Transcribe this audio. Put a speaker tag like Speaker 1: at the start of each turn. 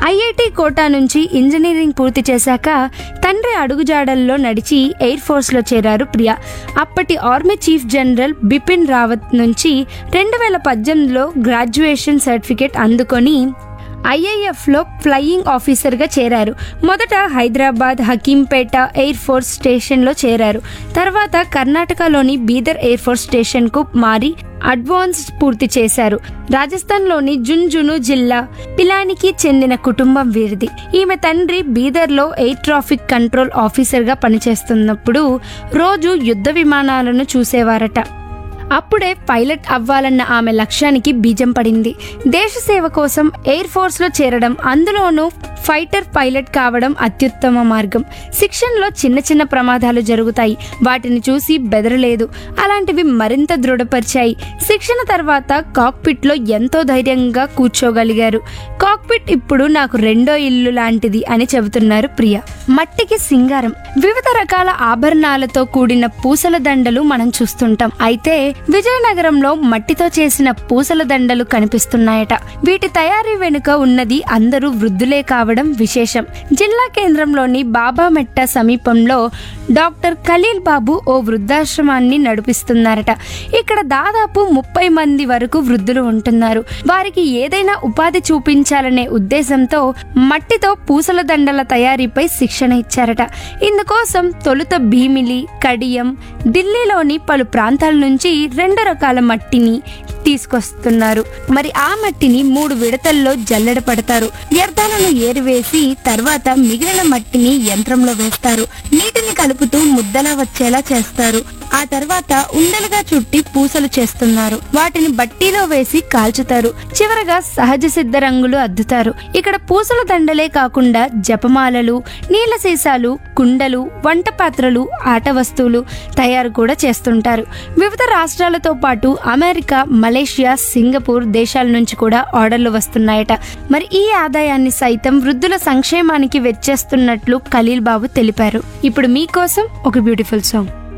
Speaker 1: IIT quota నుంచి engineering పూర్తి చేశాక తండ్రి అడుగుజాడల్లో నడిచి ఎయిర్ ఫోర్స్లో చేరారు ప్రియా అప్పటి army chief general Bipin Rawat నుంచి రెండు వేల పద్దెనిమిదిలో గ్రాడ్యుయేషన్ సర్టిఫికేట్ అందుకొని ఐఐఎఫ్లో ఫ్లయింగ్ ఆఫీసర్గా చేరారు మొదట హైదరాబాద్ హకీంపేట ఎయిర్ ఫోర్స్ స్టేషన్లో చేరారు తర్వాత కర్ణాటకలోని బీదర్ ఎయిర్ ఫోర్స్ స్టేషన్కు మారి అడ్వాన్స్ పూర్తి చేశారు రాజస్థాన్లోని జున్జును జిల్లా పిలానికి చెందిన కుటుంబం వీరిది ఈమె తండ్రి బీదర్లో ఎయిర్ ట్రాఫిక్ కంట్రోల్ ఆఫీసర్గా పనిచేస్తున్నప్పుడు రోజు యుద్ధ విమానాలను చూసేవారట అప్పుడే పైలట్ అవ్వాలన్న ఆమె లక్ష్యానికి బీజం పడింది దేశ సేవ కోసం ఎయిర్ ఫోర్స్లో చేరడం అందులోనూ ఫైటర్ పైలట్ కావడం అత్యుత్తమ మార్గం శిక్షణలో చిన్న చిన్న ప్రమాదాలు జరుగుతాయి వాటిని చూసి బెదరలేదు అలాంటివి మరింత దృఢపరిచాయి శిక్షణ తర్వాత కాక్పిట్లో ఎంతో ధైర్యంగా కూర్చోగలిగారు కాక్పిట్ ఇప్పుడు నాకు రెండో ఇల్లు లాంటిది అని చెబుతున్నారు ప్రియ మట్టికి సింగారం వివిధ రకాల ఆభరణాలతో కూడిన పూసల దండలు మనం చూస్తుంటాం అయితే విజయనగరంలో మట్టితో చేసిన పూసల దండలు కనిపిస్తున్నాయట వీటి తయారీ వెనుక ఉన్నది అందరూ వృద్ధులే కావడం విశేషం జిల్లా కేంద్రంలోని బాబామెట్ట సమీపంలో డాక్టర్ ఖలీల్ బాబు ఓ వృద్ధాశ్రమాన్ని నడిపిస్తున్నారట ఇక్కడ దాదాపు ముప్పై మంది వరకు వృద్ధులు ఉంటున్నారు వారికి ఏదైనా ఉపాధి చూపించాలనే ఉద్దేశంతో మట్టితో పూసల దండల తయారీపై శిక్షణ ఇచ్చారట ఇందుకోసం తొలుత భీమిలి కడియం ఢిల్లీలోని పలు ప్రాంతాల నుంచి రెండు రకాల మట్టిని తీసుకొస్తున్నారు మరి ఆ మట్టిని మూడు విడతల్లో జల్లెడ పడతారు వ్యర్థాలను ఏరివేసి తర్వాత మిగిలిన మట్టిని యంత్రంలో వేస్తారు నీటిని కలుపుతూ ముద్దలా వచ్చేలా చేస్తారు ఆ తర్వాత ఉండలుగా చుట్టి పూసలు చేస్తున్నారు వాటిని బట్టీలో వేసి కాల్చుతారు చివరగా సహజ సిద్ధ రంగులు అద్దుతారు ఇక్కడ పూసల దండలే కాకుండా జపమాలలు నీళ్ల సీసాలు కుండలు వంట పాత్రలు ఆట వస్తువులు తయారు కూడా చేస్తుంటారు వివిధ రాష్ట్రాలతో పాటు అమెరికా మలేషియా సింగపూర్ దేశాల నుంచి కూడా ఆర్డర్లు వస్తున్నాయట మరి ఈ ఆదాయాన్ని సైతం వృద్ధుల సంక్షేమానికి వెచ్చేస్తున్నట్లు ఖలీల్ బాబు తెలిపారు ఇప్పుడు మీకోసం ఒక బ్యూటిఫుల్ సాంగ్